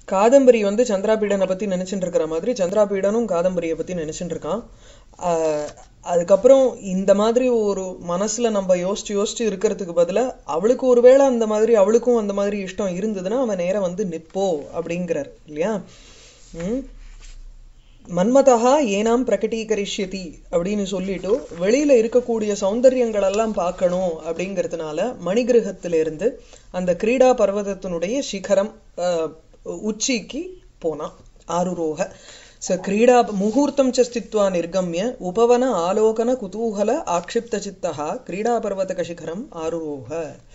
காதம்பரி வந்து சந்திராபீடனை பத்தி நினைச்சுட்டு இருக்கிற மாதிரி சந்திராபீடனும் காதம்பரியை பத்தி நினைச்சுட்டு இருக்கான் ஆஹ் அதுக்கப்புறம் இந்த மாதிரி ஒரு மனசுல நம்ம யோசிச்சு யோசிச்சு இருக்கிறதுக்கு பதிலா அவளுக்கு ஒருவேளை அந்த மாதிரி அவளுக்கும் அந்த மாதிரி இஷ்டம் இருந்ததுன்னா அவன் நேரா வந்து நிப்போ அப்படிங்கிறார் இல்லையா ம் மன்மதா ஏனாம் பிரகடீகரிஷ்யதி அப்படின்னு சொல்லிட்டு வெளியில இருக்கக்கூடிய சௌந்தரியங்கள் எல்லாம் பார்க்கணும் அப்படிங்கிறதுனால மணிகிரகத்திலிருந்து அந்த கிரீடா பர்வதத்தினுடைய சிகரம் அஹ், உச்சிக்கு போனான் ஆருரோக ச கிரீடா முகூர்த்தம் ச ஸ்தித்வா நிர்கம்ய உபவன ஆலோகன குதூகல ஆக்ஷிப்த சித்தா கிரீடா பர்வதக சிகரம் ஆருரோக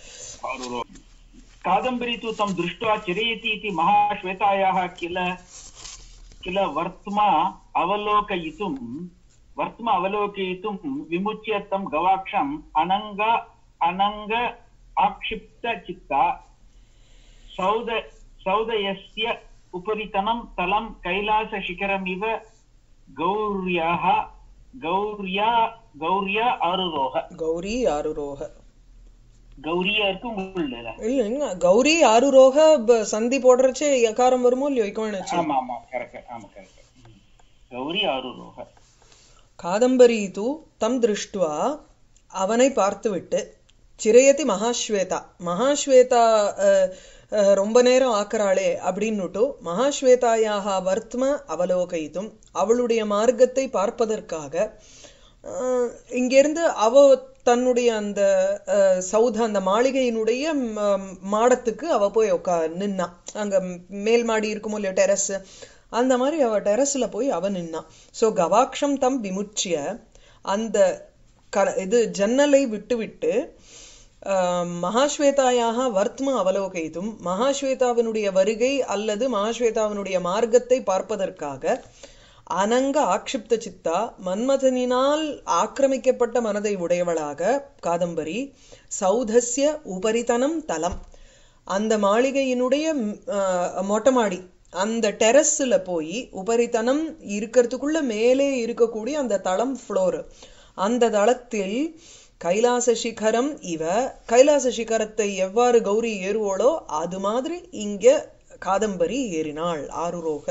कादम्बरी तु तं दृष्ट्वा चिरयति इति महाश्वेतायाः किल किल वर्त्मा अवलोकयितुं वर्त्म अवलोकयितुं विमुच्य तं गवाक्षम् अनङ्ग अनङ्ग आक्षिप्तचित्ता सौद सौदयस्य उपरितनं तलं कैलासशिखरमिव गौर्याः गौर्या गौर्या आरुरोह கௌரி ஆருரோக கௌரியா இருக்கு உள்ள இல்லைங்க கௌரி ஆருரோக ப- சந்தி போடுறச்சே எக்காரம் வருமோ இல்லையோ இக்கோன்னு ஆமா ஆமா கரெக்ட் ஆமா கரெக்ட் கௌரி ஆருரோக காதம்பரி தூ தம் திருஷ்டுவா அவனை பார்த்துவிட்டு சிரயதி மகாஸ்வேதா மகாஸ்வேதா அஹ், அஹ், ரொம்ப நேரம் ஆக்குறாளே அப்படின்னுட்டு மகாஸ்வேதாயாக வர்த்ம அவலோகித்தும் அவளுடைய மார்க்கத்தை பார்ப்பதற்காக அஹ், இங்கிருந்து அவ தன்னுடைய அந்த அஹ், சௌத அந்த மாளிகையினுடைய ம், மாடத்துக்கு அவ போய் உட்கா நின்னா அங்க மேல் மாடி இருக்குமோ இல்லையோ டெரஸ் அந்த மாதிரி அவ டெரஸ்ல போய் அவ நின்னா சோ கவாக்ஷம் தம் விமுச்சிய அந்த க இது ஜன்னலை விட்டுவிட்டு ஆஹ், மகாஸ்வேதாயாக வர்த்ம அவலோகித்தும் மகாஸ்வேதாவினுடைய வருகை அல்லது மகாஸ்வேதாவினுடைய மார்க்கத்தை பார்ப்பதற்காக அனங்க ஆக்ஷிப்த சித்தா மன்மதனினால் ஆக்கிரமிக்கப்பட்ட மனதை உடையவளாக காதம்பரி சௌதஸ்ய உபரிதனம் தலம் அந்த மாளிகையினுடைய ம், ஆஹ், மொட்டை மாடி அந்த டெரஸ்ல போய் உபரித்தனம் இருக்கிறதுக்குள்ள மேலே இருக்கக்கூடிய அந்த தளம் ஃப்ளோர் அந்த தளத்தில் கைலாச சிகரம் இவ கைலாச சிகரத்தை எவ்வாறு கௌரி ஏறுவோளோ அது மாதிரி இங்க காதம்பரி ஏறினாள் ஆருரோக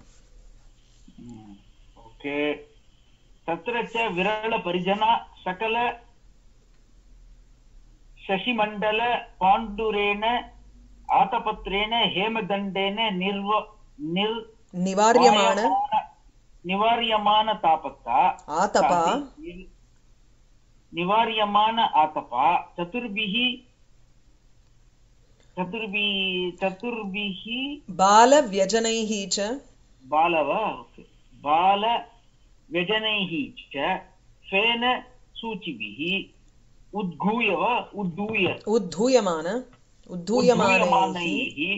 ओके तत्र च विरलपरिजना सकल शशिमण्डल पाण्डुरेण आतपत्रेण हेमदण्डेन निर्व निर् நிவாரியமான निवार्यमान तापत्ता ஆதபா निवार्यमान आतपा चतुर्भिः चतुर्भिः चतुर्भिः பால வியஜனைஹி ச बालव ओके बाल व्यजनैः च स्वेन सूचिभिः उद्घूय वा उद्दूय உத்தூயமான உத்தூயமான उद्धूयमानैः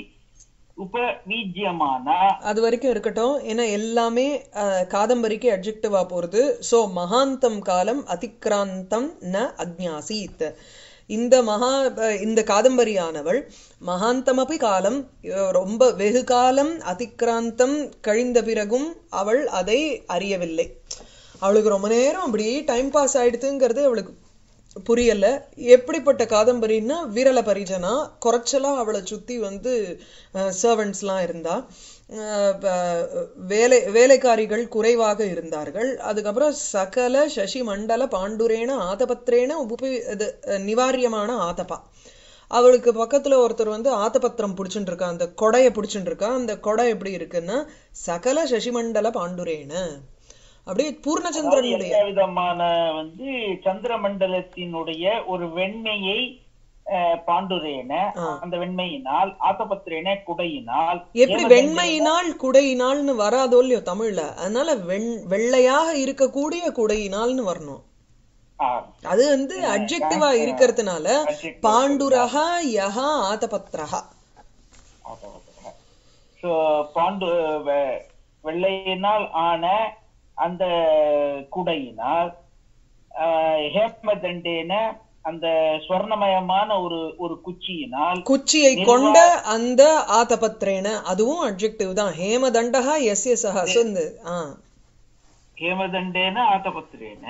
उपवीज्यमाना அது வரைக்கும் இருக்கட்டும் ஏன்னா எல்லாமே அஹ், காதம்பரிக்கு அட்ஜெக்டிவா போறது சோ மகாந்தம் காலம் அதிக்ராந்தம் ந அக்ஞாசீத் இந்த மகா அஹ், இந்த காதம்பரியானவள் மகாந்தமபி காலம் அஹ், ரொம்ப வெகு காலம் அதிக்ராந்தம் கழிந்த பிறகும் அவள் அதை அறியவில்லை அவளுக்கு ரொம்ப நேரம் அப்படி டைம் பாஸ் ஆயிடுதுங்கிறது அவளுக்கு புரியல எப்படிப்பட்ட காதம்பரின்னா வீரல பரிஜனா குறைச்சலா அவளை சுத்தி வந்து சர்வன்ட்ஸ்லாம் இருந்தா அஹ் ப- வேலை வேலைக்காரிகள் குறைவாக இருந்தார்கள் அதுக்கப்புறம் சகல சசி மண்டல பாண்டுரேன ஆதபத்திரேன உபி இது அஹ், நிவாரியமான ஆதபா அவளுக்கு பக்கத்துல ஒருத்தர் வந்து ஆத்தபத்திரம் பிடிச்சுட்டு இருக்கா அந்த கொடைய பிடிச்சுட்டு இருக்கா அந்த கொடை எப்படி இருக்குன்னா சகல சசிமண்டல பாண்டுரேன அப்படியே பூர்ணச்சந்திரனுடைய எல்லா விதமான வந்து சந்திர மண்டலத்தினுடைய ஒரு வெண்மையை அஹ், பாண்டுரேன அந்த வெண்மையினால் ஆத்தபத்திரேன குடையினால் எப்படி வெண்மையினால் குடையினால்னு வராதோ இல்லையோ தமிழ்ல அதனால வெண் வெள்ளையாக இருக்கக்கூடிய குடையினால்னு வரணும் ஆ, அது வந்து அட்ஜெக்டிவா இருக்கிறதுனால பாண்டுரஹா யஹா ஆதபத்ரஹா ஆத்தபத்திரேன. So, பாண்டு வெ- வெள்ளையினால் ஆன அந்த குடையினால் ஆஹ், ஹேமதண்டேன அந்த ஸ்வர்ணமயமான ஒரு ஒரு குச்சியினால் குச்சியை கொண்ட அந்த ஆதபத்ரேன அதுவும் அட்ஜெக்டிவ் தான் ஹேமதண்டகா எஸ் எஸ் சஹா சொந்து ஆ ஹேமதண்டேன ஆத்தபத்திரேன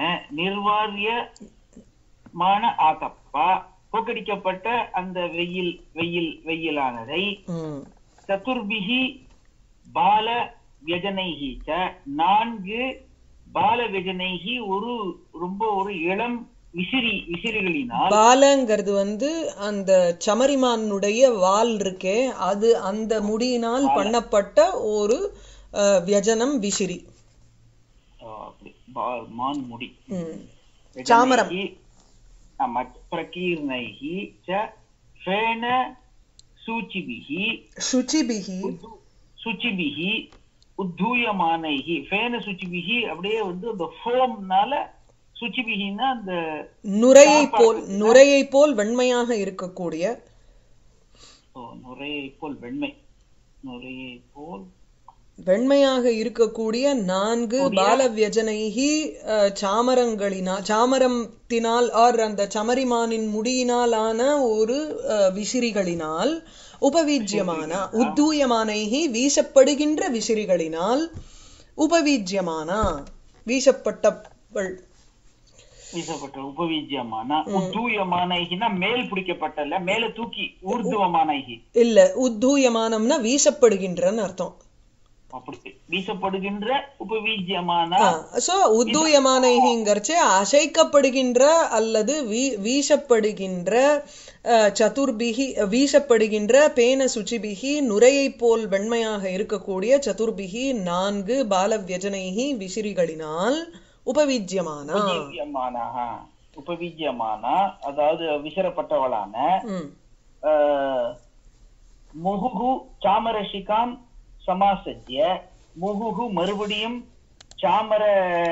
நிர்வாரியமான ஆத்தப்பா போக்கடிக்கப்பட்ட அந்த வெயில் வெயில் வெயிலானதை ம் சதுர்பிகி பால வியஜனைகி ச நான்கு பால வியஜனைகி ஒரு ரொம்ப ஒரு இளம் விசிறி விசிறிகளினால் பாலங்கிறது வந்து அந்த சமரிமானுடைய வால் இருக்கே அது அந்த முடியினால் பண்ணப்பட்ட ஒரு அஹ், வியஜனம் விசிறி ஆ, அப்படி பா- மான் முடி ம். சாமரம். வியஜனைகி, ஆமா, பிரகீர்ணைகி ச ஃபேன சூச்சிபிகி சுச்சிபிகி உத்து- சுச்சிபிகி உத்தூயமானைகி ஃபேன சுச்சிபிகி அப்படியே வந்து அந்த ஃபோம்னால சுச்சிபிகின்னா அந்த நுரையை போல் நுரையை போல் வெண்மையாக இருக்கக்கூடிய ஓ, நுரையை போல் வெண்மை நுரையை போல் வெண்மையாக இருக்கக்கூடிய நான்கு பால வியஜனைகி அஹ், சாமரங்களினால் சாமரத்தினால் ஆர் அந்த சமரிமானின் முடியினாலான ஒரு அஹ், விசிறிகளினால் உபவீஜ்யமான உத்தூயமானைகி வீசப்படுகின்ற விசிறிகளினால் உபவீஜ்யமானா வீசப்பட்டவள் வீசப்பட்ட உபவீஜ்யமான உத்தூயமானைகினா மேல் பிடிக்கப்பட்டல மேல தூக்கி ஊர்துவமானைகி இல்ல உத்தூயமானம்னா வீசப்படுகின்றன்னு அர்த்தம் அப்படி வீசப்படுகின்ற உபவீஜ்யமான சோ உத்தூயமானைங்கிறச்சு அசைக்கப்படுகின்ற அல்லது வீ- வீசப்படுகின்ற அஹ், சதுர்பிகி வீசப்படுகின்ற பேன சுச்சிபிகி நுரையை போல் வெண்மையாக இருக்கக்கூடிய சதுர்பிகி நான்கு பால வியஜனைகி விசிறிகளினால் உபவீஜ்யமானா உபவீஜ்யமான உபவீஜ்யமான அதாவது விசரப்பட்டவளான ம் ஆஹ், முகுகு சாமரசிகாம் சமாசஜ்ய முகுகு மறுபடியும் சாமர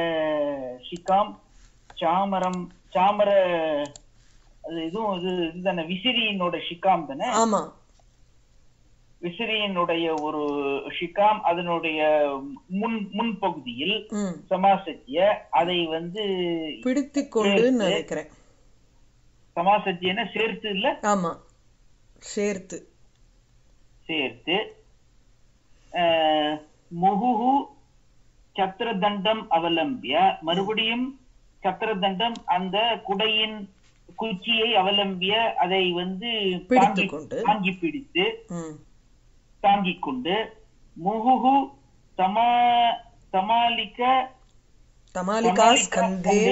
சிகாம் சாமரம் சாமர அது இதுவும் இது இதுதானே விசிறியினோட ஷிகாம் தானே ஆமா விசிறியினுடைய ஒரு ஷிகாம் அதனுடைய முன் முன்பகுதியில் ம் சமாசஜ்ய அதை வந்து பிடித்துக் கொண்டுன்னு நினைக்கிறேன் சமாசஜ்யன சேர்த்து இல்ல ஆமா சேர்த்து சேர்த்து ஆஹ், முகுகு சத்திரதண்டம் அவலம்பிய மறுபடியும் சத்திரதண்டம் அந்த குடையின் குச்சியை அவலம்பிய அதை வந்து தாங்கி பிடித்துக் கொண்டு தாங்கி பிடித்து ம் தாங்கிக் கொண்டு முகுகு தமா தமாலிக்க தமாலிகா ஸ்கந்தே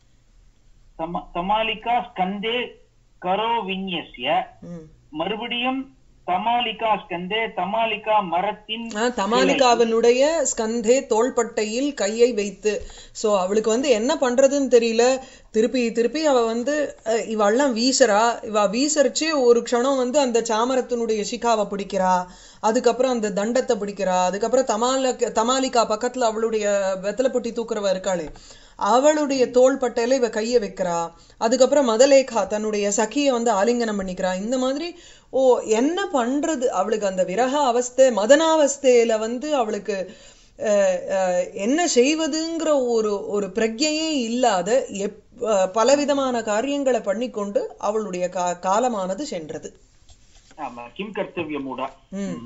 தம- தமாலிகா ஸ்கந்தே கரோ விந்யஸ்ய ம் மறுபடியும் தமாலிகா ஸ்கந்தே தமாலிகா மரத்தின் ஆ, தமாலிகாவினுடைய ஸ்கந்தே தோள்பட்டையில் கையை வைத்து சோ அவளுக்கு வந்து என்ன பண்றதுன்னு தெரியல திருப்பி திருப்பி அவ வந்து அஹ், இவெல்லாம் வீசறா இவ வீசரிச்சு ஒரு க்ஷணம் வந்து அந்த சாமரத்தினுடைய சிகாவை பிடிக்கிறா அதுக்கப்புறம் அந்த தண்டத்தை பிடிக்கிறா அதுக்கப்புறம் தமால தமாலிகா பக்கத்துல அவளுடைய வெத்தலை பொட்டி தூக்குறவ இருக்காளே அவளுடைய தோள்பட்டையில இவ கைய வைக்கிறா அதுக்கப்புறம் மதலேகா தன்னுடைய சகிய வந்து ஆலிங்கனம் பண்ணிக்கிறா இந்த மாதிரி ஓ என்ன பண்றது அவளுக்கு அந்த விரக அவஸ்தை மதனாவஸ்தையில வந்து அவளுக்கு அஹ், அஹ், என்ன செய்வதுங்கிற ஒரு ஒரு பிரஜையே இல்லாத எப் அஹ், பலவிதமான காரியங்களை பண்ணிக்கொண்டு அவளுடைய கா காலமானது சென்றது ஆமா கிம் கர்த்தவியமூடா ம்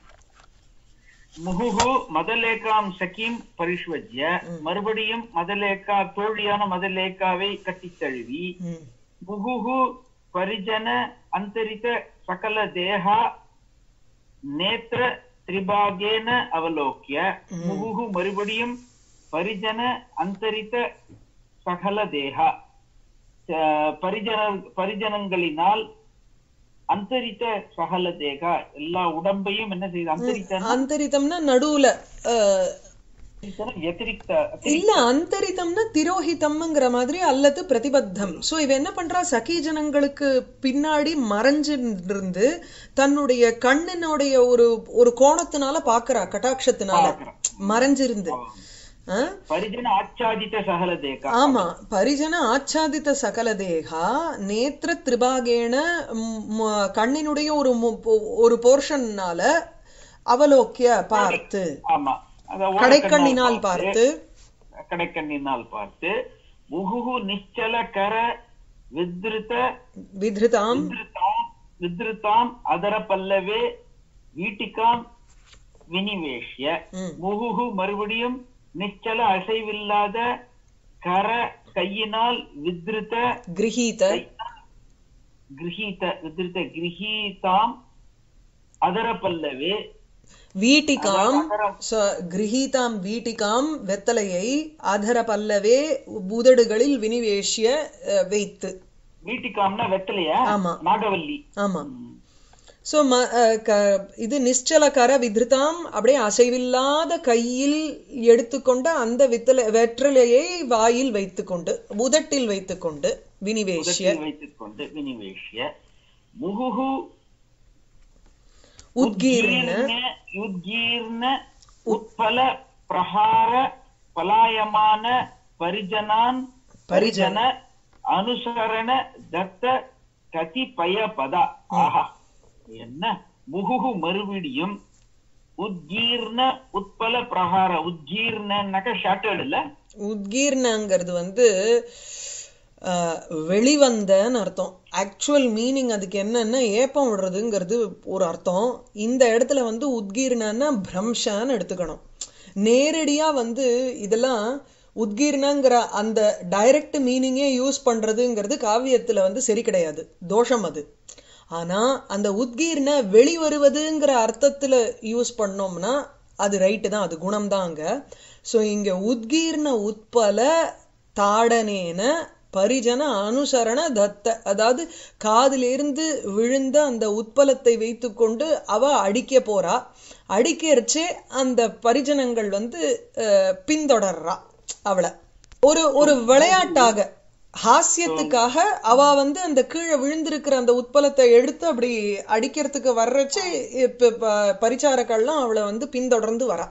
முகுகு மதலேகாம் சகிம் பரிஷ்வஜ்ய மறுபடியும் மதலேகா தோழியான மதலேகாவை கட்டித் தழுவி ம் முகுகு பரிஜன அந்தரித சகல தேகா நேத்திர திரிபாகேன அவலோக்கிய முகுகு மறுபடியும் பரிஜன அந்தரித சகல தேகா அஹ், பரிஜன பரிஜனங்களினால் அந்தரித்த சகல தேகா எல்லா உடம்பையும் என்ன செய்யுது அந்தரித்த அந்தரிதம்னா நடுவுல அஹ், வத்திரிக்த இல்ல அந்தரிதம்னா திரோஹிதம்ங்கிற மாதிரி அல்லது பிரதிபத்தம் சோ இவ என்ன பண்றா சகி ஜனங்களுக்கு பின்னாடி மறைஞ்சு இருந்து தன்னுடைய கண்ணினுடைய ஒரு ஒரு கோணத்தினால பாக்குறா கட்டாட்சத்தினால மறைஞ்சிருந்து ஆ? பரிஜன ஆச்சாதித்த சகல தேகா ஆமா பரிஜன ஆச்சாதித்த சகல தேகா நேத்திர திரிபாகேன ம், ம- கண்ணினுடைய ஒரு மு- ஒரு போர்ஷன்னால அவலோக்கிய பார்த்து ஆமா அத ஓரக்கண்ணால் கடைக்கண்ணினால் பார்த்து கடைக்கண்ணினால் பார்த்து முகுகு நிச்சல கர வித்ருத வித்ருதாம் வித்ருதாம் வித்ருதாம் அதர பல்லவே வீட்டிகாம் வினிவேஷ்ய ம். முகுகு மறுபடியும் நிச்சல அசைவில்லாத கர கையினால் வித்ருத கிரகீத கிரகீத வித்ருத கிரகீதாம் அதர பல்லவே வீட்டிகாம் அகரம். ச- கிரகீதாம் வீட்டிகாம் வெத்தலையை அதர பல்லவே உதடுகளில் வினிவேஷ்ய அஹ், வைத்து வீட்டுக்காம்னா வெத்தலையா ஆமா. நாகவல்லி ஆமா ம். சோ ம- அஹ், க- இது நிశ్చல கர விதிருதாம் அப்படியே அசைவில்லாத கையில் எடுத்துக்கொண்ட அந்த வித்தலை வெற்றிலையை வாயில் வைத்துக்கொண்டு உதட்டில் வைத்துக்கொண்டு வினிவேஷ்ய உதட்டில் வைத்துக்கொண்டு வினிவேஷ்ய முகுகு உத்கீர்ண உத்கீர்ண உத்கீர்ண உத்பல பிரஹார பலாயமான பரிஜனான் பரிஜன அனுசரண தத்த கதிபய பதா ஆஹா என்ன முகுகு மறுபடியும் உத்கீர்ண உத்பல பிரஹார உத்கீர்ணன்னாக்க ஷார்ட்டட் இல்ல உத்கீர்ணங்கிறது வந்து அஹ், வெளிவந்தன்னு அர்த்தம் ஆக்சுவல் மீனிங் அதுக்கு என்னன்னா ஏப்பம் விடுறதுங்கிறது ஒரு அர்த்தம் இந்த இடத்துல வந்து உத்கீர்ணன்னா பிரம்ஷான்னு எடுத்துக்கணும் நேரடியா வந்து இதெல்லாம் உத்கீர்ணங்கிற அந்த டைரக்ட் மீனிங்கே யூஸ் பண்றதுங்கிறது காவியத்துல வந்து சரி கிடையாது தோஷம் அது ஆனா அந்த உத்கீர்ண வெளிவருவதுங்கிற அர்த்தத்துல யூஸ் பண்ணோம்னா அது ரைட்டு தான் அது குணம் தான் அங்க ஸோ இங்க உத்கீர்ண உட்பல தாடனேன பரிஜன அனுசரண தத்த அதாவது காதிலிருந்து விழுந்த அந்த உட்பலத்தை வைத்துக்கொண்டு அவ அடிக்க போறா அடிக்கிறச்சே அந்த பரிஜனங்கள் வந்து அஹ், பின்தொடர்றா அவளை ஒரு ஒரு விளையாட்டாக ஹாஸ்யத்துக்காக அவ வந்து அந்த கீழே விழுந்திருக்கிற அந்த உட்பலத்தை எடுத்து அப்படி அடிக்கிறதுக்கு வர்றச்சே இப்ப ப- பரிச்சாரக்கள்லாம் அவளை வந்து பின்தொடர்ந்து வரா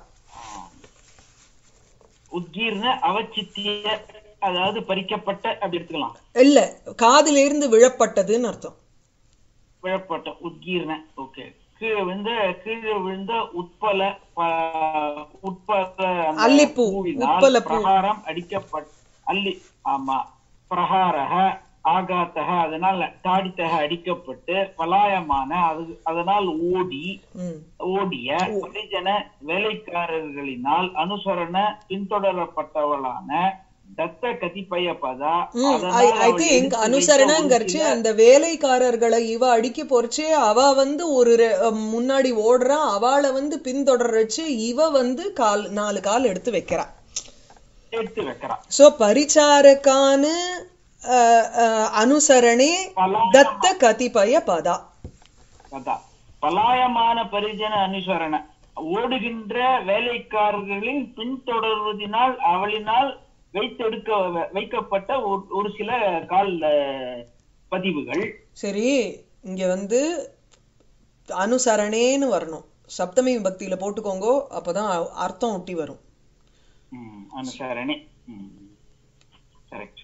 உத்கீர்ண அவச்சித்திய அதாவது பறிக்கப்பட்ட அப்படி எடுத்துக்கலாம் இல்ல காதில இருந்து விழப்பட்டதுன்னு அர்த்தம் விழப்பட்ட உத்கீர்ண ஓகே கீழே விழுந்த கீழே விழுந்த உட்பல ப- உட்பல அந்த அல்லிப்பூ, பூவினால் உட்பல பூ. பிரகாரம் அடிக்கப்பட்ட அல்லி ஆமா பிரகாரக ஆகாத்தக அதனால் தாடித்தக அடிக்கப்பட்டு பலாயமான அது அதனால் ஓடி ம் ஓடிய பரிஜன வேலைக்காரர்களினால் அனுசரண பின்தொடரப்பட்டவளான தத்த கதிப்பய பதா ம், அதனால் I- I அவள் think எடுத்து வைத்த அனுசரணங்கிறச்சு ஒரு சில- அந்த வேலைக்காரர்களை இவ அடிக்க போறச்சே அவ வந்து ஒரு ரெ- முன்னாடி ஓடுறா அவளை வந்து பின்தொடர்றச்சு இவ வந்து கால் நாலு கால் எடுத்து வைக்கிறா எடுத்து வைக்கிறா சோ பரிச்சாரக்கானு அஹ், அஹ், அனுசரணே தத்த கதிபய பதா கதா பலாயமான பரிஜன அனுசரண ஓடுகின்ற வேலைக்காரர்களின் பின்தொடர்வதினால் அவளினால் வைத்தெடுக்க வைக்கப்பட்ட ஒரு- ஒரு சில கால் அஹ், பதிவுகள் சரி இங்க வந்து அனுசரணேன்னு வரணும் சப்தமி பக்தியில போட்டுக்கோங்கோ அப்பதான் அர்த்தம் ஒட்டி வரும் ம், அனுசரணೆ கரெக்ட்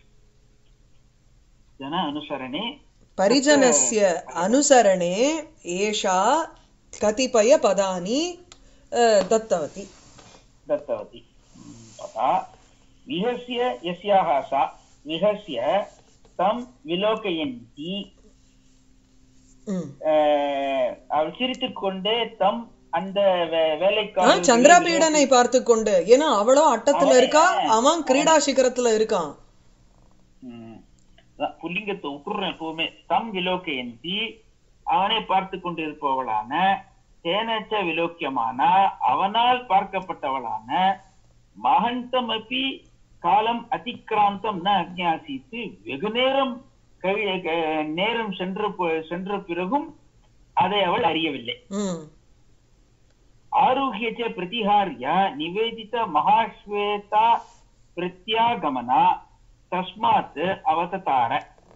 ஜன அனுசரணೆ परिजनस्य अनुसरणे एषा कतिपय पदानि अ, दत्तवती दत्तवती ம், तथा विहस्य यस्याः सा विहस्य तं विलोकयन्ती ம். அஹ், அவள் சிரித்துக் கொண்டே தம் அந்த வே- ஆ, வேலைக்காரர்களை சந்திராபீடனை பார்த்து கொண்டு ஏன்னா அவளோ அட்டத்துல இருக்கா அவன் கிரீடா சிகரத்துல இருக்கான் ம். அதான் புல்லிங்கத்தை விட்டுறேன் எப்பவுமே தம் விலோக்கயந்தி அவனை பார்த்து கொண்டிருப்பவளான தேனச்ச விலோக்கியமான அவனால் பார்க்கப்பட்டவளான மகந்தமபி காலம் அதிக்ராந்தம் ந அஜ்ஞாசித்து வெகு நேரம் கழி- க- நேரம் சென்ற ப- சென்ற பிறகும் அதை அவள் அறியவில்லை ம் आरुह्य च प्रतिहार्य निवेदित महाश्वेता प्रत्यागमना तस्मात् अवततार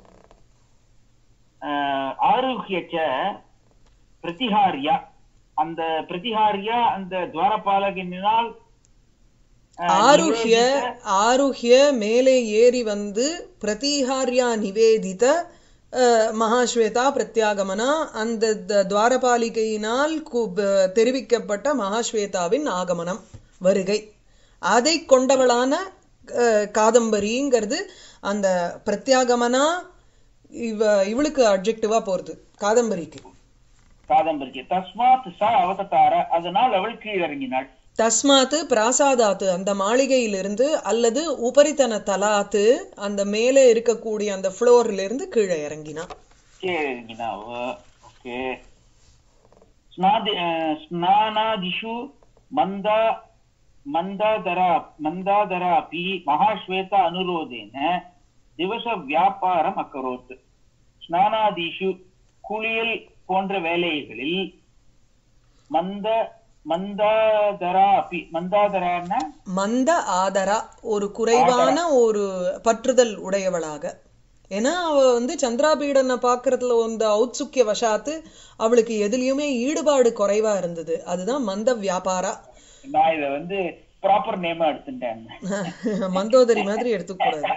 அஹ், ஆருஹ்ய ச பிரதிஹாரியா அந்த பிரதிஹாரியா அந்த துவாரபாலகனால் அஹ், ஆருஹ்ய நிவேதித- ஆருஹ்ய மேலே ஏறி வந்து பிரதிஹாரியா நிவேதித அஹ், மகாஸ்வேதா பிரத்யாகமனா அந்த த- துவாரபாலிகையினால் கு- ப- தெரிவிக்கப்பட்ட மகாஸ்வேதாவின் ஆகமனம் வருகை அதை கொண்டவளான அஹ், காதம்பரிங்கிறது அந்த பிரத்யாகமனா இவ இவளுக்கு அப்ஜெக்டிவா போறது காதம்பரிக்கு காதம்பரிக்கு தஸ்மாத் ச அவதத்தார அதனால் அவள் கீழிறங்கினாள் தஸ்மாத்து பிராசாதாத்து அந்த மாளிகையிலிருந்து அல்லது உபரித்தன தலாத்து அந்த மேலே இருக்கக்கூடிய அந்த ஃப்ளோர்ல இருந்து கீழே இறங்கினா கீழிறங்கினா ஓகே स्नादि अ, स्नानादिषु मन्दा मन्दादरा मन्दादरापि महाश्वेता अनुरोधेन दिवसव्यापारम् अकरोत् ஸ்நானாதிஷு குளியல் போன்ற வேலைகளில் மந்த மந்தாதரா அப்பி மந்தாதரான்னா மந்த ஆதரா ஒரு குறைவான ஒரு பற்றுதல் உடையவளாக ஏன்னா அவ வந்து சந்திராபீடனை பார்க்கறதுல இந்த ஔத்சுக்கிய வசாத்து அவளுக்கு எதுலயுமே ஈடுபாடு குறைவா இருந்தது அதுதான் மந்த வியாபாரா நான் இத வந்து ப்ராப்பர் நேமா எடுத்துட்டேன் மந்தோதரி மாதிரி எடுத்துக்கூடாது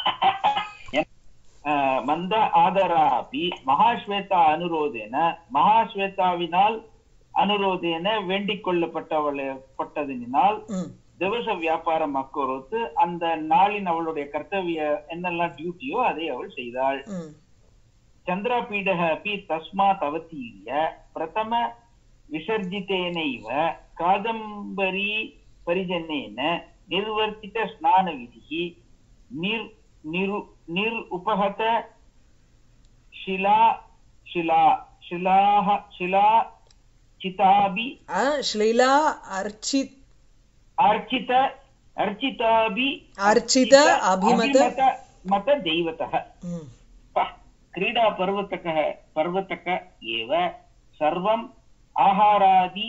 அஹ், மந்த ஆதரா அப்பி மகாஸ்வேதா அனுரோதேன மகாஸ்வேதாவினால் அனுரோதேன வேண்டிக் கொள்ளப்பட்டவள் பட்டதினால் ம் திவச வியாபாரம் அக்கொருத்து அந்த நாளின் அவளுடைய கர்த்தவிய என்னெல்லாம் டியூட்டியோ அதை அவள் செய்தாள் ம் चन्द्रापीडः अपि तस्मात् अवतीर्य प्रथम विसर्जितेनैव कादम्बरी परिजनेन निर्वर्तितस्नानविधिः निर् निरु निर् उपहत शिला शिला शिलाः शिला चिताभि ஆ, ஸ்லீலா அர்ச்சித் अर्चित अर्चिताभि अर्चित अभिमत मत दैवतः ம் पः, क्रीडा पर्वतकः पर्वतक एव सर्वम् आहारादि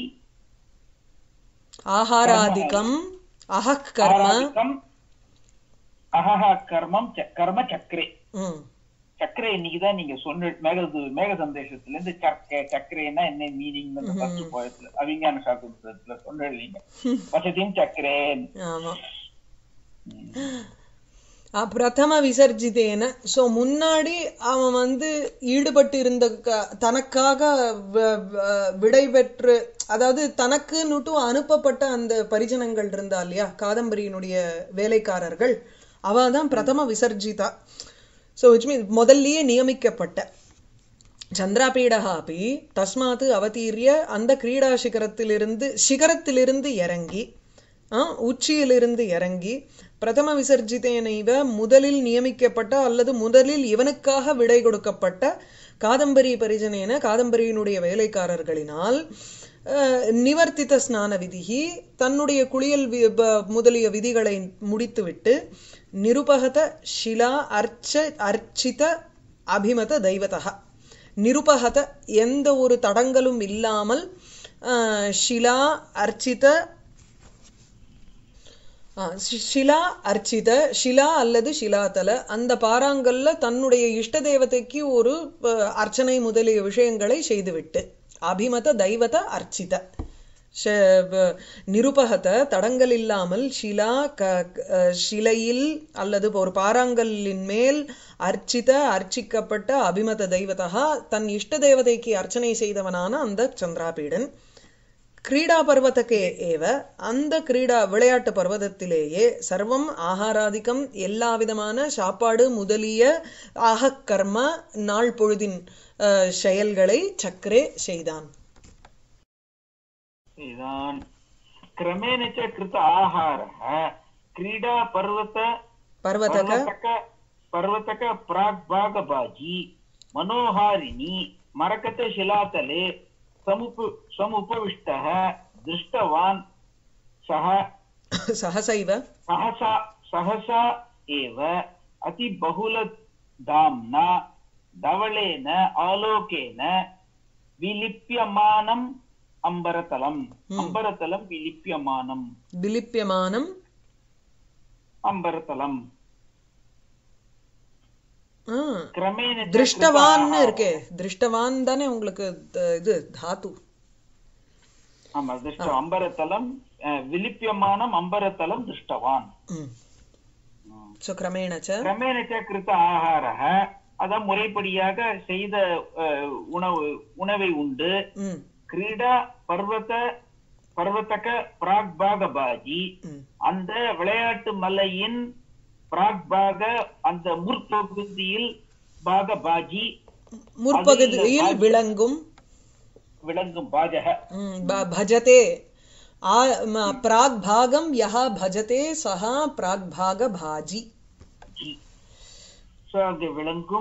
ஆஹாராதிகம் அஹக் கர்ம आहारादिकम् अहः कर्मம் ச- கர்ம சக்கரே ம் சக்கரை இன்னைக்கு தான் நீங்க சொன்ன மேக மேக சந்தேசத்துல இருந்து சக்கரை சக்கரைன்னா என்ன மீனிங் ஃபர்ஸ்ட் போயத்துல அவிஞான சாஸ்திரத்துல சொன்னீங்க வசதியும் சக்கரே ஆமா ஆ, பிரதம விசர்ஜிதேன சோ முன்னாடி அவன் வந்து ஈடுபட்டு இருந்த க- தனக்காக வ- வ- விடை பெற்று அதாவது தனக்குன்னுட்டு அனுப்பப்பட்ட அந்த பரிஜனங்கள் இருந்தா இல்லையா காதம்பரியினுடைய வேலைக்காரர்கள் அவ தான் பிரதம விசர்ஜிதா ஸோ விச் மீன் முதல்லயே நியமிக்கப்பட்ட சந்திராபீடா அப்படி தஸ்மாத் அவதீரிய அந்த கிரீடா சிகரத்திலிருந்து சிகரத்திலிருந்து இறங்கி ஆ, உச்சியிலிருந்து இறங்கி பிரதம விசர்ஜிதேனைவ முதலில் நியமிக்கப்பட்ட அல்லது முதலில் இவனுக்காக விடை கொடுக்கப்பட்ட காதம்பரி பரிஜனேன காதம்பரியினுடைய வேலைக்காரர்களினால் அஹ், நிவர்த்தித ஸ்நான விதிகி தன்னுடைய குளியல் வி- ப- முதலிய விதிகளை முடித்துவிட்டு நிருபகத ஷிலா அர்ச்ச அர்ச்சித அபிமத தெய்வதா நிருபகத எந்த ஒரு தடங்கலும் இல்லாமல் அஹ், ஷிலா அர்ச்சித ஆ, ஷி- ஷிலா அர்ச்சித ஷிலா அல்லது ஷிலாதல அந்த பாறாங்கல்ல தன்னுடைய இஷ்ட தேவதைக்கு ஒரு அஹ், அர்ச்சனை முதலிய விஷயங்களை செய்துவிட்டு அபிமத தெய்வத அர்ச்சித ஷ- வ- நிருபகத தடங்கள் இல்லாமல் ஷிலா க க- அஹ், ஷிலையில் அல்லது ஒரு பாறாங்கல்லின் மேல் அர்ச்சித அர்ச்சிக்கப்பட்ட அபிமத தெய்வதா தன் இஷ்ட தேவதைக்கு அர்ச்சனை செய்தவனான அந்த சந்திராபீடன் கிரீடா பர்வதக்கே ஏவ அந்த கிரீடா விளையாட்டு பர்வதத்திலேயே சர்வம் ஆகாராதிக்கம் எல்லா விதமான சாப்பாடு முதலிய ஆகக் கர்ம நாள் பொழுதின் அஹ், செயல்களை சக்கரே செய்தான் इदान् क्रमेण च कृत आहारः क्रीडा पर्वत பர்வதக पर्वतक पर्वतक प्राग्भागबाजी मनोहारिणी मरकतशिलातले समुप समुपविष्टः दृष्टवान् सः சகசைவ सहसा सहसा एव अतिबहुलधाम्ना धवलेन आलोकेन विलिप्यमानम् अम्बरतलम् अम्बरतलं विलिप्यमानम् விலிப்பியமானம் अम्बरतलम् ஆ, क्रमेण च திருஷ்டவான்னு இருக்கே திருஷ்டவான் தானே உங்களுக்கு த- இது தாத்து ஆமா திருஷ்ட அம்பரத்தலம் அஹ், விலிப்பியமானம் அம்பரத்தலம் திருஷ்டவான் ம் ஸோ கிரமேண ச கிரமேண ச கிருத்த ஆகாரः அதான் முறைப்படியாக செய்த அஹ், உணவு உணவை உண்டு ம் கிரீடா பர்வத பர்வதக பிராக்பாக பாஜி ம் அந்த விளையாட்டு மலையின் பிராக்பாக அந்த முற்பகுதியில் பாக பாஜி முற்பகுதியில் விளங்கும் விளங்கும் பாஜக ம், ப- भजते आ- म- प्राग्भागं यः भजते सः प्राग्भागभाजी ஜி சோ அங்கு விளங்கும்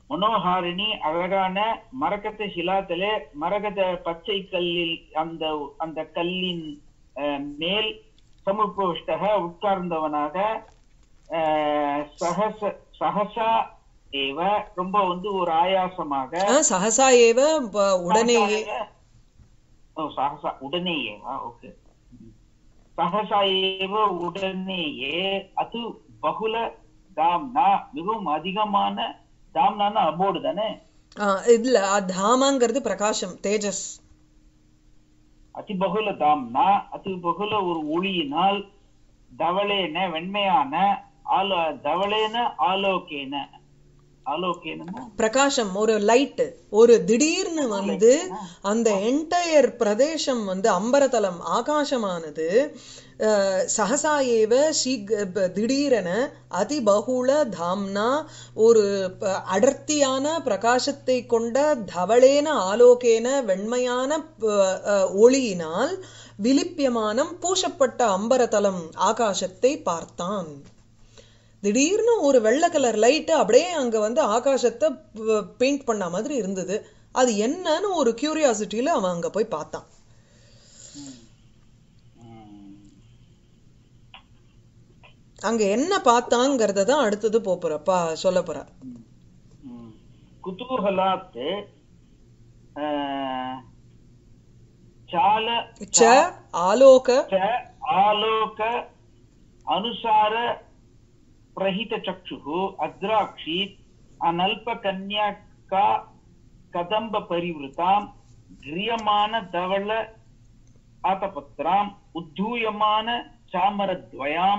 மனோஹாரிணி அழகான மரகத சிலாத்திலே மரகத பச்சை கல்லில் அந்த அந்த கல்லின் அஹ், மேல் சமுபவிஷ்டக உட்கார்ந்தவனாக அஹ், சகச சகசா ஏவ ரொம்ப வந்து ஒரு ஆயாசமாக ஆ, சகசா ஏவ ப- உடனேயே ஓ சகசா உடனேயேவா ஓகே சகசா ஏவ உடனேயே அது பகுல தாம்னா மிகவும் அதிகமான தாம்னான்னா அபோர்டு தானே ஆ, இல்ல ஆ, தாமாங்கிறது பிரகாசம் தேஜஸ் அதி பகுல தாம்னா அதி பகுல ஒரு ஒளியினால் தவளேன வெண்மையான ஆலோ தவளேன ஆலோகேன ஆலோகேனா பிரகாசம் ஒரு லைட் ஒரு திடீர்னு வந்து அந்த என்டையர் பிரதேசம் வந்து அம்பரதலம் ஆகாசமானது அஹ், சகசா ஏவ சீக் ப- திடீரென அதிபகுல தாம்னா ஒரு ப- அடர்த்தியான பிரகாசத்தை கொண்ட தவளேன ஆலோகேன வெண்மையான ப- அஹ், ஒளியினால் விலிப்பியமானம் பூசப்பட்ட அம்பரதலம் ஆகாசத்தை பார்த்தான் திடீர்னு ஒரு வெள்ளை கலர் லைட்டு அப்படியே அங்க வந்து ஆகாசத்தை பெயிண்ட் பண்ண மாதிரி இருந்தது அது என்னன்னு ஒரு கியூரியாசிட்டியில அவன் அங்க போய் பார்த்தான் அங்க என்ன பார்த்தாங்கிறத தான் அடுத்தது போப் போறப்பா சொல்ல போற குதூகலாத் அஹ், சால ச ஆலோக च आलोक अनुसार प्रहित चक्षुः अद्राक्षी अनल्पकन्याका कदम्ब परिवृतां ध्रियमान धवल आतपत्राम् उद्धूयमान चामरद्वयाम्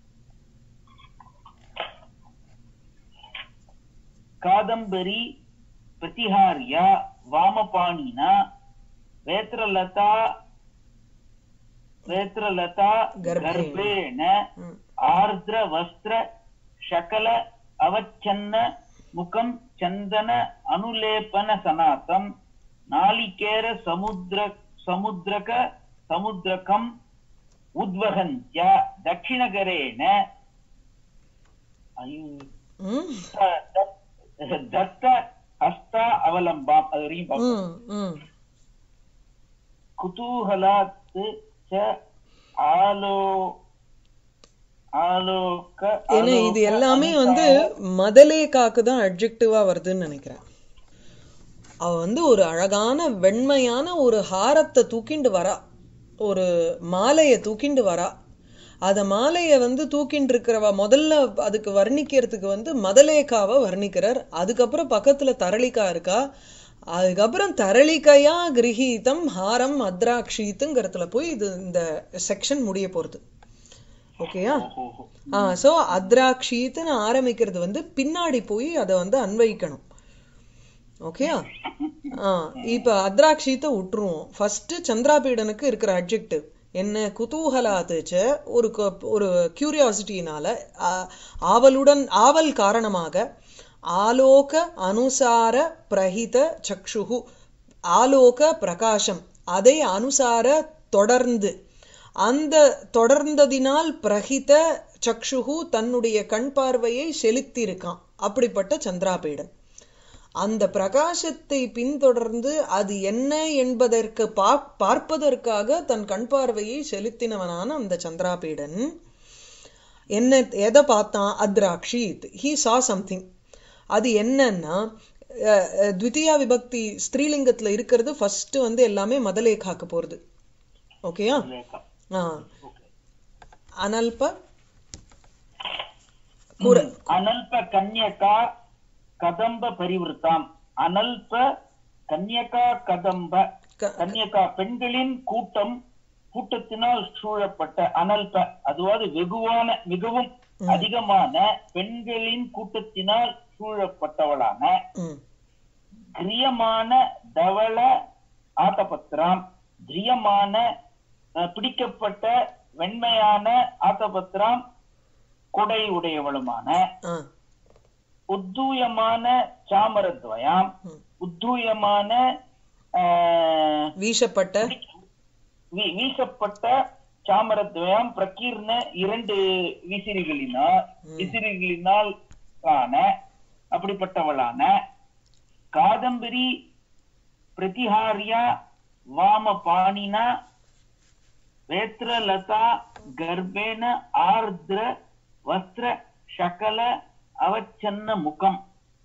कादम्बरी प्रतिहार्य वामपाणिना वेत्रलता वेत्रलता गर्भेण। गर्भेण ம். आर्द्र वस्त्र शकल अवच्छन्न मुखं चन्दन अनुलेपन सनातं नालिकेर समुद्र समुद्रक समुद्रकम् उद्वहन्त्य दक्षिणकरेण अयो, ம் द- दत्त हस्त अवलम्बाम् அது வரைக்கும் பார்ப்போம். ம் ம் குதூகலாத் ச ஆலோ ஆலோக ஏன்னா இது ஆலோக எல்லாமே வந்து அனுசார- மதலேகாக்கு தான் அட்ஜெக்டிவா வருதுன்னு நினைக்கிறேன் அவ வந்து ஒரு அழகான வெண்மையான ஒரு ஹாரத்தை தூக்கிண்டு வரா ஒரு மாலையை தூக்கிண்டு வரா அத மாலையை வந்து தூக்கிண்டு இருக்கிறவ முதல்ல அதுக்கு வர்ணிக்கிறதுக்கு வந்து மதலேகாவை வர்ணிக்கிறார் அதுக்கப்புறம் பக்கத்துல தரளிகா இருக்கா அதுக்கப்புறம் தரளிகையா கிரகீதம் ஹாரம் அத்ராக்ஷீத்துங்கிறதுல போய் இது இந்த செக்ஷன் முடிய போறது ஓகேயா ஓஹோ. ஆ சோ அத்ராக்ஷீத்துன்னு ஆரம்பிக்கிறது வந்து பின்னாடி போய் அதை வந்து அன்வயிக்கணும் ஓகேயா ஆ இப்ப அத்ராக்ஷீத்தை விட்டுருவோம் ஃபர்ஸ்ட் சந்திராபீடனுக்கு இருக்கிற அட்ஜெக்டிவ் என்ன குதூகலாத்துச்ச ஒரு க- ஒரு கியூரியாசிட்டினால ஆவலுடன் ஆவல் காரணமாக ஆலோக அனுசார பிரஹித சக்ஷுகு ஆலோக பிரகாசம் அதை அனுசார தொடர்ந்து அந்த தொடர்ந்ததினால் பிரஹித சக்ஷுகு தன்னுடைய கண் பார்வையை செலுத்தியிருக்கான் அப்படிப்பட்ட சந்திராபீடன் அந்த பிரகாசத்தை பின்தொடர்ந்து அது என்ன என்பதற்கு பா- பார்ப்பதற்காக தன் கண் பார்வையை செலுத்தினவனான அந்த சந்திராபீடன் என்ன எதை பார்த்தான் அத்ராக்ஷித் ஹீ சா சம்திங் அது என்னன்னா அஹ், அஹ், த்விதியா விபக்தி ஸ்திரீலிங்கத்துல இருக்கிறது ஃபர்ஸ்ட் வந்து எல்லாமே மதலேகாக்கு போறது ஓகேயா லேகா. ஆ ஓகே. அனல்ப குர அனல்ப கன்யகா கதம்ப பரிவிருத்தாம் அனல்ப கன்யகா கதம்ப க- கன்யகா பெண்களின் கூட்டம் கூட்டத்தினால் சூழப்பட்ட அனல்ப அதுவாது வெகுவான மிகவும் அதிகமான பெண்களின் கூட்டத்தினால் சூழப்பட்டவளான ம் கிரியமான தவள ஆத்தபத்திராம் கிரியமான அஹ், பிடிக்கப்பட்ட வெண்மையான ஆத்தபத்திராம் கொடை உடையவளுமான ஆ உத்தூயமான சாமரத்வயாம் ம். உத்தூயமான ஆஹ், வீசப்பட்ட வீ- வீசப்பட்ட சாமரத்வயம் பிரகீர்ண இரண்டு விசிறிகளினால் விசிறிகளினால் ஆன அப்படிப்பட்டவளான காதம்பரி பிரதிஹாரியா வாமபாணினா வேத்ரலதா கர்ப்பேன ஆர்திர வஸ்திர சகல அவச்சன்ன முகம்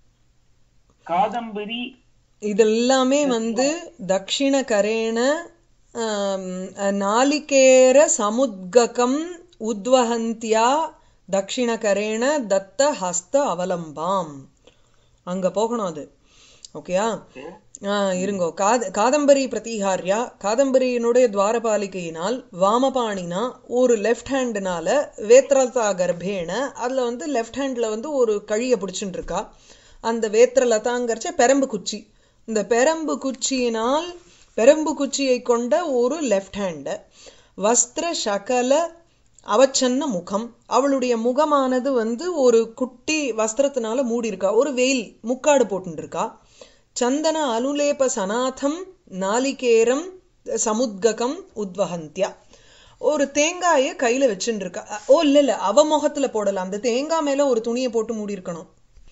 காதம்பரி இதெல்லாமே வந்து தக்ஷிண கரேண ஆம், நாலிகேர சமுத்ககம் உத்வஹந்தியா தக்ஷிண கரேண தத்த ஹஸ்த அவலம்பாம் அங்க போகணும் அது ஓகேயா ஆ இருங்கோ காத காதம்பரி பிரதிஹாரியா காதம்பரியினுடைய துவாரபாலிகையினால் வாமபாணினா ஒரு லெஃப்ட் ஹேண்டுனால வேத்ரலதா கர்ப்பேன அதுல வந்து லெஃப்ட் ஹேண்ட்ல வந்து ஒரு கழிய பிடிச்சுட்டு இருக்கா அந்த வேத்ரலதாங்கிறச்ச பெரம்பு குச்சி இந்த பெரம்பு குச்சியினால் பெரம்பு குச்சியை கொண்ட ஒரு லெஃப்ட் ஹேண்டு வஸ்திர சகல அவச்சன்ன முகம் அவளுடைய முகமானது வந்து ஒரு குட்டி வஸ்திரத்தினால மூடி இருக்கா ஒரு வெயில் முக்காடு போட்டுட்டு இருக்கா சந்தன அனுலேப சனாதம் நாலிகேரம் சமுத்ககம் உத்வஹந்தியா ஒரு தேங்காயை கையில வச்சுட்டு இருக்கா அ- ஓ இல்ல இல்ல அவ முகத்துல போடலாம் அந்த தேங்காய் மேல ஒரு துணியை போட்டு மூடி இருக்கணும்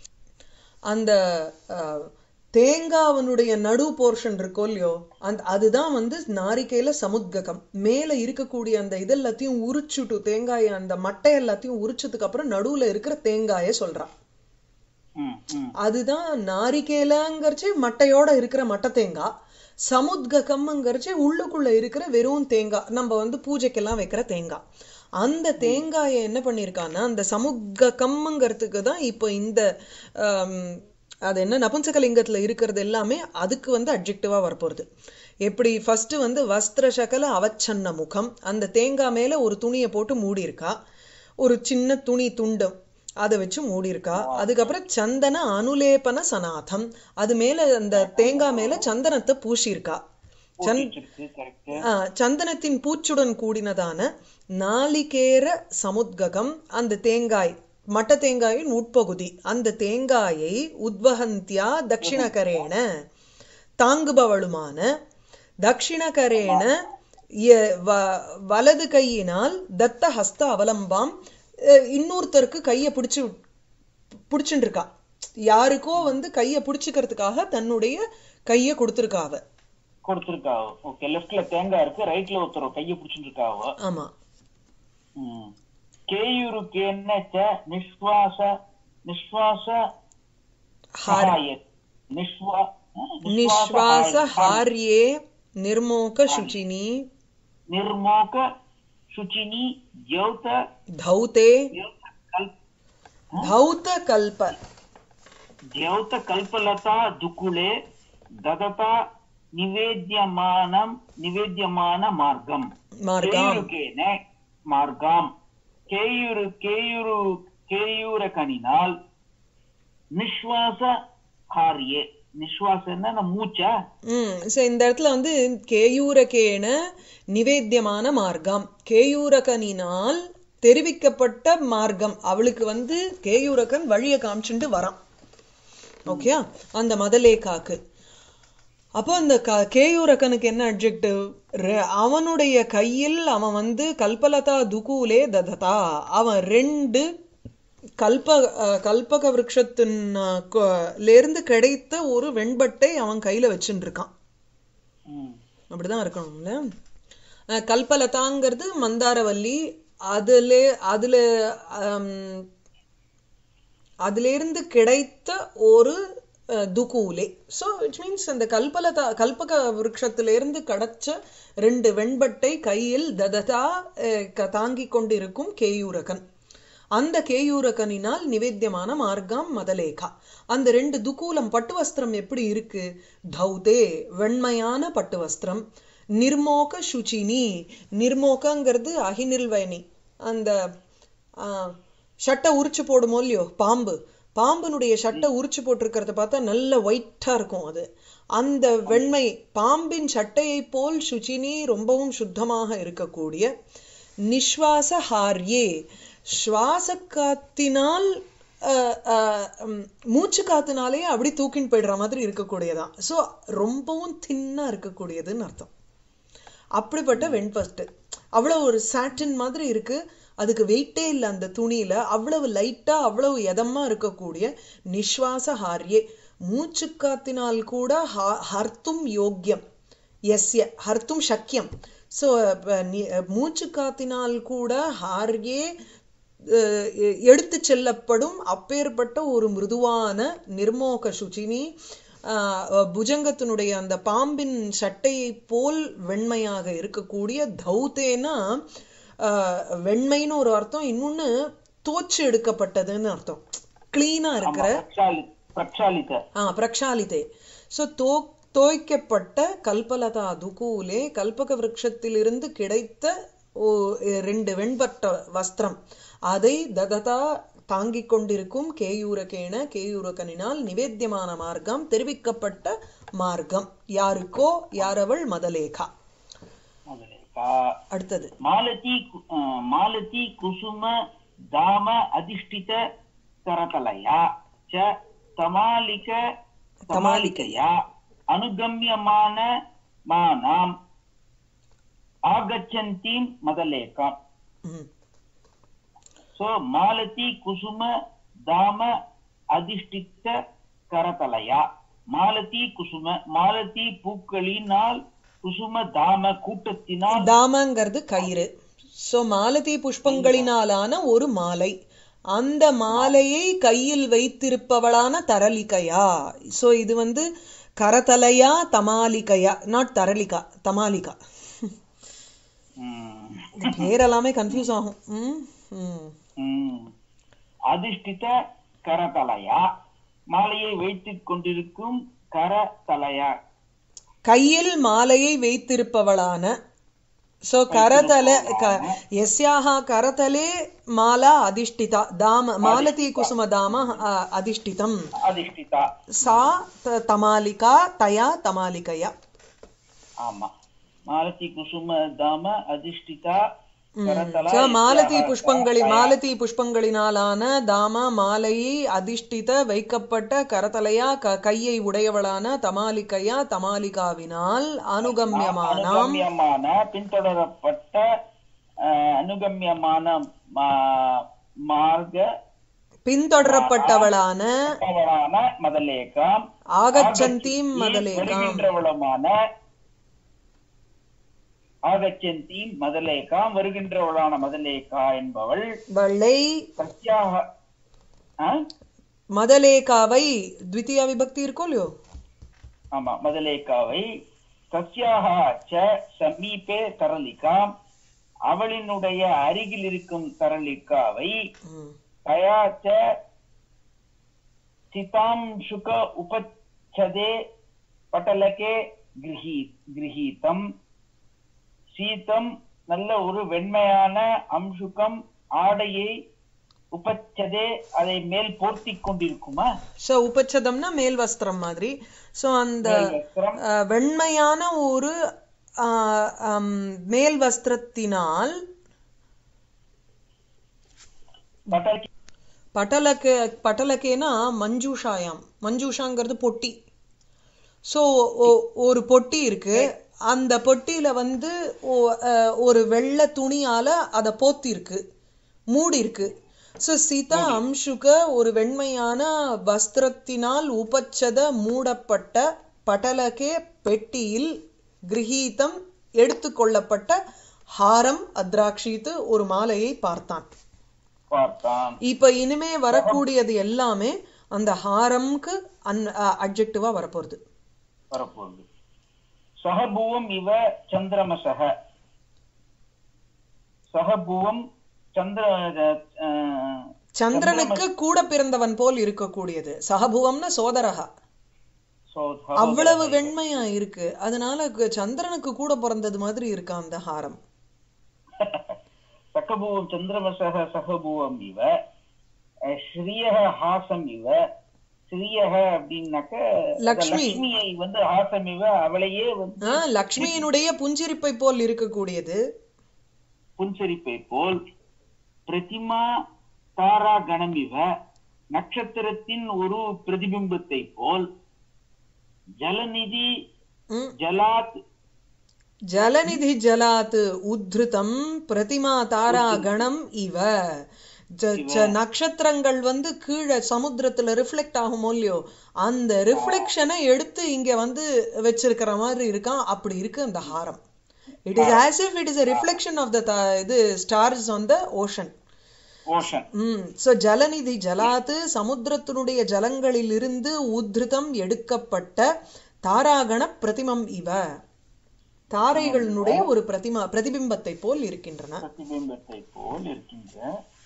அந்த அஹ், தேங்காவனுடைய நடு போர்ஷன் இருக்கோ இல்லையோ அந்த அதுதான் வந்து நாரிக்கையில சமுத்ககம் மேல இருக்கக்கூடிய அந்த இதெல்லாத்தையும் உரிச்சுட்டு தேங்காயை அந்த மட்டை எல்லாத்தையும் உரிச்சதுக்கு அப்புறம் நடுவுல இருக்கிற தேங்காயை சொல்றா ம், ம். அதுதான் நாரிகேலங்கிறச்சு மட்டையோட இருக்கிற மட்டை தேங்காய் சமுத்ககம்ங்கிறச்சு உள்ளுக்குள்ள இருக்கிற வெறும் தேங்காய் நம்ம வந்து பூஜைக்கெல்லாம் வைக்கிற தேங்காய் அந்த தேங்காயை என்ன பண்ணியிருக்கான்னா அந்த சமுத்ககம்ங்கிறதுக்கு தான் இப்போ இந்த ஆம், அது என்ன நபும்சகலிங்கத்துல இருக்கிறது எல்லாமே அதுக்கு வந்து அட்ஜெக்டிவா வரப்போறது எப்படி ஃபர்ஸ்ட் வந்து வஸ்திர சகல அவச்சன்ன முகம் அந்த தேங்காய் மேல ஒரு துணியை போட்டு மூடி இருக்கா ஒரு சின்ன துணி துண்டம் அதை வச்சு மூடி இருக்கா அதுக்கப்புறம் சந்தன அனுலேபன சனாதம் அது மேல அந்த தேங்காய் மேல சந்தனத்தை பூசியிருக்கா சந் இருக்கு கரெக்ட் ஆ, சந்தனத்தின் பூச்சுடன் கூடினதான நாளிகேர சமுத்ககம் அந்த தேங்காய் மட்ட தேங்காயின் உட்பகுதி அந்த தேங்காயை உத்வஹந்தியா தட்சிணகரேன தாங்குபவளுமான தட்சிணகரேன ய- வ- வலது கையினால் தத்த ஹஸ்த அவலம்பாம் அஹ், இன்னொருத்தருக்கு கையை பிடிச்சு பிடிச்சுட்டு இருக்கா யாருக்கோ வந்து கையை பிடிச்சுக்கிறதுக்காக தன்னுடைய கையை கொடுத்துருக்கா அவ கொடுத்திருக்காவோ ஓகே லெஃப்ட்ல தேங்காய் இருக்கு ரைட்ல ஒருத்தர் கைய பிடிச்சிட்டு இருக்காவோ ஆமா ம். கேயுருக்கேன ச நிஸ்வாச நிஸ்வாச ஹார் சகாய நிஸ்வா நிஸ்வாச ஹார்யே நிர்மோக சுச்சினி ನಿರ್ಮೋಕ ಶುಚಿನಿ ದ್ಯೌತ धौते ದ್ಯೌತ ಕಲ್ಪ धौत कल्प ದ್ಯೌತ ಕಲ್ಪಲತಾ ದುಕುಳೆ ದದತ ನಿವೇದ್ಯಮಾನಂ ನಿವೇದ್ಯಮಾನ ಮಾರ್ಗಂ मार्गाम கேயுருக்கேன மார்காம் கேயுரு கேயுரு கேயூரகனினால் நிஸ்வாச காரியே நிஸ்வாசன்னா நம்ம மூச்சா ம் so இந்த இடத்துல வந்து கேயூரகேன நிவேத்தியமான மார்க்கம் கேயூரகனினால் தெரிவிக்கப்பட்ட மார்க்கம் அவளுக்கு வந்து கேயூரகன் வழியை காமிச்சுட்டு வரான் ஓகேயா அந்த மதலேகாக்கு அப்போ அந்த க கேயூரகனுக்கு என்ன அட்ஜெக்டிவ் அவனுடைய கையில் அவன் வந்து கல்பலதா துகூலே தததா அவன் ரெண்டு கல்ப அஹ், கல்பக விருட்சத்தின் அஹ், கொ- லேருந்து கிடைத்த ஒரு வெண்பட்டை அவன் கையில வச்சுட்டு இருக்கான் ம். அப்படிதான் இருக்கணும்ல அஹ், கல்பலதாங்கிறது மந்தாரவல்லி அதுல அதுல ஆம், அதிலிருந்து கிடைத்த ஒரு அஹ், துகூலே ஸோ இட் மீன்ஸ் அந்த கல்பலதா கல்பக விருட்சத்திலிருந்து கிடைச்ச ரெண்டு வெண்பட்டை கையில் தததா அஹ், க- தாங்கிக் கொண்டிருக்கும் கேயூரகன் அந்த கேயூரகனினால் நிவேத்தியமான மார்க்கம் மதலேகா அந்த ரெண்டு துக்கூலம் பட்டு வஸ்திரம் எப்படி இருக்கு தௌதே வெண்மையான பட்டு வஸ்திரம் நிர்மோக சுச்சினி நிர்மோகங்கிறது அகிநிர்வயனி அந்த ஆ, ஷட்டை உரிச்சு போடுமோ இல்லையோ பாம்பு பாம்பினுடைய ஷட்டை உரிச்சு போட்டிருக்கிறத பார்த்தா நல்ல ஒயிட்டா இருக்கும் அது அந்த வெண்மை பாம்பின் சட்டையை போல் சுச்சினி ரொம்பவும் சுத்தமாக இருக்கக்கூடிய நிஸ்வாச ஹார்யே சுவாச காத்தினால் அஹ், அஹ், உம், மூச்சு காத்துனாலே அப்படி தூக்கின்னு போயிடுற மாதிரி இருக்கக்கூடியதான் ஸோ ரொம்பவும் தின்னா இருக்கக்கூடியதுன்னு அர்த்தம் அப்படிப்பட்ட வெண்பட்டு அவ்வளவு ஒரு சாட்டின் மாதிரி இருக்கு அதுக்கு வெயிட்டே இல்லை அந்த துணியில அவ்வளவு லைட்டா அவ்வளவு எதமா இருக்கக்கூடிய நிஸ்வாச ஹாரியே மூச்சுக்காத்தினால் கூட ஹ- ஹர்த்தும் யோக்கியம் எஸ்ய ஹர்த்தும் சக்கியம் ஸோ மூச்சுக்காத்தினால் கூட ஹார்யே அஹ், எ- எடுத்துச் செல்லப்படும் அப்பேற்பட்ட ஒரு மிருதுவான நிர்மோக சுச்சினி ஆஹ், புஜங்கத்தினுடைய அந்த பாம்பின் சட்டையைப் போல் வெண்மையாக இருக்கக்கூடிய தௌத்தேனா ஆஹ், வெண்மைன்னு ஒரு அர்த்தம் இன்னொன்னு தோச்சு எடுக்கப்பட்டதுன்னு அர்த்தம் கிளீனா ஆமா இருக்கிற பிரக்ஷாலி பிரக்ஷாலித ஆ பிரக்ஷாலிதே ஸோ தோ தோய்க்கப்பட்ட கல்பலதா துகூலே கல்பக விருட்சத்திலிருந்து கிடைத்த ஓ ரெண்டு வெண்பட்ட வஸ்திரம் அதை தததா தாங்கிக் கொண்டிருக்கும் கேயூரகேன கேயூரகனினால் நிவேத்தியமான மார்க்கம் தெரிவிக்கப்பட்ட மார்க்கம் யாருக்கோ யாரவள் மதலேகா முதலே அடுத்தது மாலதி கு- ஆ, மாலதி குசும தாம அதிஷ்டித கரதலயா ச தமாலிக தமாலிகையா அனுகம்யமான மானாம் ஆகச்சந்தீம் மதலேகாம் ம் சோ மாலதி குசும தாம அதிஷ்டித்த கரதலயா மாலதி குசும மாலதி பூக்களினால் குசும தாம கூட்டத்தினால் தாமங்கிறது கயிறு சோ மாலதி புஷ்பங்களினாலான ஒரு மாலை அந்த மாலையை கையில் வைத்திருப்பவளான தரலிகையா சோ இது வந்து கரதலையா தமாலிகையா நாட் தரலிகா தமாலிகா ம், இந்த பேரெல்லாமே கன்ஃபியூஸ் ஆகும் ம், ம். ம். அதிஷ்டித கரதலயா மாலையை வைத்துக் கொண்டிருக்கும் கரதலயா கையில் மாலையை வைத்திருப்பவளான சோ கரதல க எஸ்யாஹ கரதலே மாலா அதிஷ்டிதா தாம மாலதி குசும தாம அ, அதிஷ்டிதம் அதிஷ்டிதா சா த- தமாலிகா தயா தமாலிகையா ஆமா மாலதி குசும தாம அதிஷ்டிதா கரதலா சோ மாலதி இத்யாஹ புஷ்பங்களி கரதலயா. மாலதி புஷ்பங்களினாலான தாம மாலையை அதிஷ்டித வைக்கப்பட்ட கரதலையா க- கையை உடையவளான தமாலிகையா தமாலிகாவினால் அனுகம்யமானாம் அனுகம்யமான பின்தொடரப்பட்ட அஹ், அனுகம்யமான மா- மார்க்க பின்தொடரப்பட்டவளான அவளான மதலேகாம் ஆகச்சந்தீம் ஆகச்சந்தீம் மதலேகாம் வருகின்றவளுமான ஆகச்சந்தீம் மதலேகாம் வருகின்றவளான மதலேகா என்பவள் வள்ளை சத்யாக ஆ? மதலேகாவை த்விତୀயா விபக்தி இருக்கோ இல்லையோ ஆமா மதலேகாவை சத்யாக ச சமீபே தரலிகாம் அவளினுடைய அருகில் இருக்கும் தரலிகாவை ம். தயா ச சிதாம்சுக உபச்சதே பட்டலகே கிரகீ கிரகீதம் சீதம் நல்ல ஒரு வெண்மையான அம்சுகம் ஆடையை உபச்சதே அதை மேல் போர்த்திக் கொண்டிருக்குமா சோ உபச்சதம்னா மேல் வஸ்திரம் மாதிரி சோ அந்த மேல் வஸ்திரம் அஹ், வெண்மையான ஒரு அஹ், அம், மேல் வஸ்திரத்தினால் பட்டலகே பட்டலக்கு பட்டலக்கேனா மஞ்சூஷாயாம் மஞ்சூஷாங்கிறது பொட்டி ஸோ ஒரு பொட்டி இருக்கு அந்த பொட்டியில வந்து ஓ- அஹ், ஒரு வெள்ளை துணியால அதை போத்தி இருக்கு மூடி இருக்கு ஸோ சீதா அம்சுக ஒரு வெண்மையான வஸ்திரத்தினால் உபச்சத மூடப்பட்ட பட்டலகே பெட்டியில் கிரகீதம் எடுத்துக்கொள்ளப்பட்ட ஹாரம் அத்ராக்ஷித்து ஒரு மாலையை பார்த்தான் பார்த்தான் இப்ப இனிமே வரக்கூடியது எல்லாமே அந்த ஹாரம்க்கு அன் அட்ஜெக்டிவா வரப்போகுது வரப்போகுது சகபுவம் இவ சந்திரமசக சகபுவம் சந்திர அஹ், சந்திரனுக்கு கூட பிறந்தவன் போல் இருக்கக்கூடியது சகபுவம்னா சோதரகா சோ- அவ்வளவு வெண்மையா இருக்கு அதனால கு- சந்திரனுக்கு கூட பிறந்தது மாதிரி இருக்கு அந்த ஹாரம் சகபுவம் சந்திரமசக சகபுவம் இவ அஹ், ஸ்ரீயக ஹாசம் இவ ஸ்ரீயக அப்படின்னாக்க லக்ஷ்மி. லக்ஷ்மியை வந்து ஹாசம் இவ அவளையே வந்து ஆஹ் லக்ஷ்மியினுடைய புஞ்சிரிப்பை போல் இருக்கக்கூடியது புன்சரிப்பை போல் பிரதிமா தாரா கணமிவ நட்சத்திரத்தின் ஒரு பிரதிபிம்பத்தை போல் ஜலநிதி ம். ஜலாத் ஜலநிதி ஜலாத் உத்ருதம் பிரதிமா தாரா கணம் இவ ஜ- ஜ- நட்சத்திரங்கள் வந்து கீழே சமுத்திரத்துல ரிஃப்ளெக்ட் ஆகுமோ இல்லையோ அந்த ரிஃப்ளெக்ஷனை எடுத்து இங்க வந்து வச்சிருக்கிற மாதிரி இருக்கான் அப்படி இருக்கு அந்த ஹாரம் it is as if it is a reflection of the இது stars on the ocean ocean hmm so ஜலநிதி ஜலாத்து சமுத்திரத்தினுடைய ஜலங்களிலிருந்து உத்ருதம் எடுக்கப்பட்ட தாராகண பிரதிமம் இவ தாரைகளினுடைய ஒரு பிரதிமா பிரதிபிம்பத்தை போல் இருக்கின்றன பிரதிபிம்பத்தை போல் இருக்கின்ற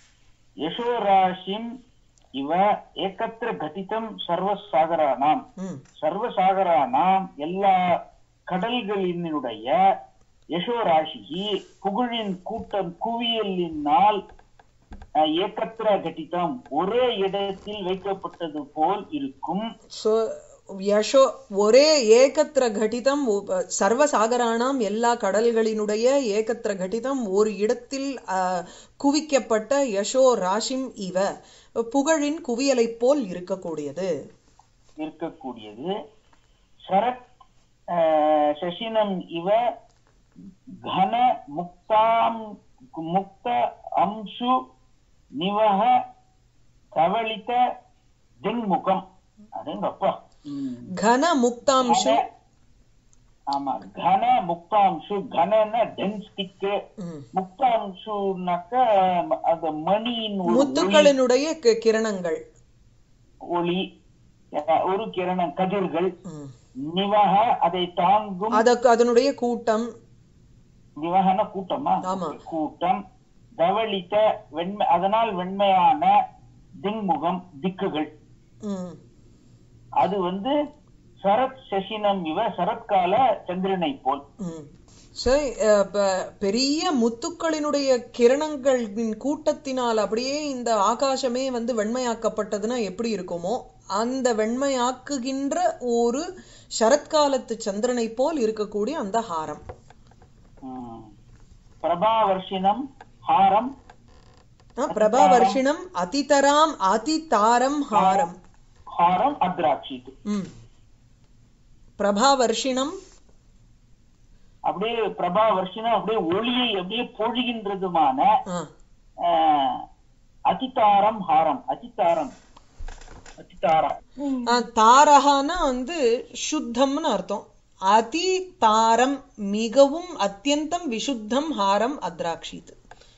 யசோராசிம் இவ ஏகத்திர கதிதம் சர்வசாகரானாம் ம் சர்வசாகரானாம் எல்லா கடல்களினுடைய யசோராசி புகழின் கூட்டம் குவியலினால் அஹ், ஏகத்திர கட்டிதம் ஒரே இடத்தில் வைக்கப்பட்டது போல் இருக்கும் சோ யசோ ஒரே ஏகத்திர கடிதம் ஒ- சர்வசாகராணாம் எல்லா கடல்களினுடைய ஏகத்திர கடிதம் ஒரு இடத்தில் அஹ், குவிக்கப்பட்ட யசோ ராஷிம் இவ புகழின் குவியலைப் போல் இருக்கக்கூடியது இருக்கக்கூடியது சரத் அஹ், சசினம் இவ கன முக்தாம் முக்த அம்சு நிவக கவளித்த திங்முகம் அதுங்கப்பா கன முக்தாம்சு ஆமா கன முக்தாம்சு கனன டென்ஸ்டிக்கு ம். முக்தாம்சுனாக்க அந்த மணியின் ஒரு ஒளி முத்துக்களினுடைய கி- கிரணங்கள் ஒளி அஹ், ஒரு கிரண கதிர்கள் ம். நிவக அதை தாங்கும் அதற்கு அதனுடைய கூட்டம் நிவகன கூட்டமா ஆமா. கூட்டம் தவளித்த வெண்மை அதனால் வெண்மையான திங்முகம் திக்குகள் ம். அது வந்து சரத் சசினம் இவ சரத்கால சந்திரனை போல் ம். So, அஹ், ப- பெரிய முத்துக்களினுடைய கிரணங்களின் கூட்டத்தினால் அப்படியே இந்த ஆகாசமே வந்து வெண்மையாக்கப்பட்டதுன்னா எப்படி இருக்குமோ அந்த வெண்மையாக்குகின்ற ஒரு சரத்காலத்து சந்திரனை போல் இருக்கக்கூடிய அந்த ஹாரம் ம். பிரபாவர்ஷினம் ஹாரம் அஹ், பிரபாவர்ஷிணம் அதிதராம் அதிதாரம் ஹாரம் ஹாரம் அத்ராட்சிது ம். பிரபாவர்ஷிணம் அப்படியே பிரபாவர்ஷினம் அப்படியே ஒளியை அப்படியே பொழிகின்றதுமான ஆ, அஹ், அதிதாரம் ஹாரம் அதிதாரம் அதிதாரம் ஆ, தாரகான்னா வந்து சுத்தம்னு அர்த்தம் அதி தாரம் மிகவும் அத்தியந்தம் விசுத்தம் ஹாரம் அத்ராக்ஷித்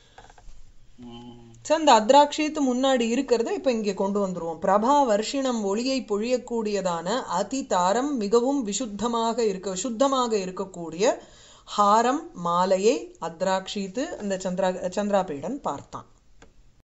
ம். சோ அந்த அத்ராக்ஷித்து முன்னாடி இருக்கிறத இப்ப இங்க கொண்டு வந்துருவோம் பிரபா வர்ஷிணம் ஒளியை பொழியக்கூடியதான அதி தாரம் மிகவும் விசுத்தமாக இருக்க சுத்தமாக இருக்கக்கூடிய ஹாரம் மாலையை அத்ராக்ஷித்து அந்த சந்திரா சந்திராபீடன் பார்த்தான்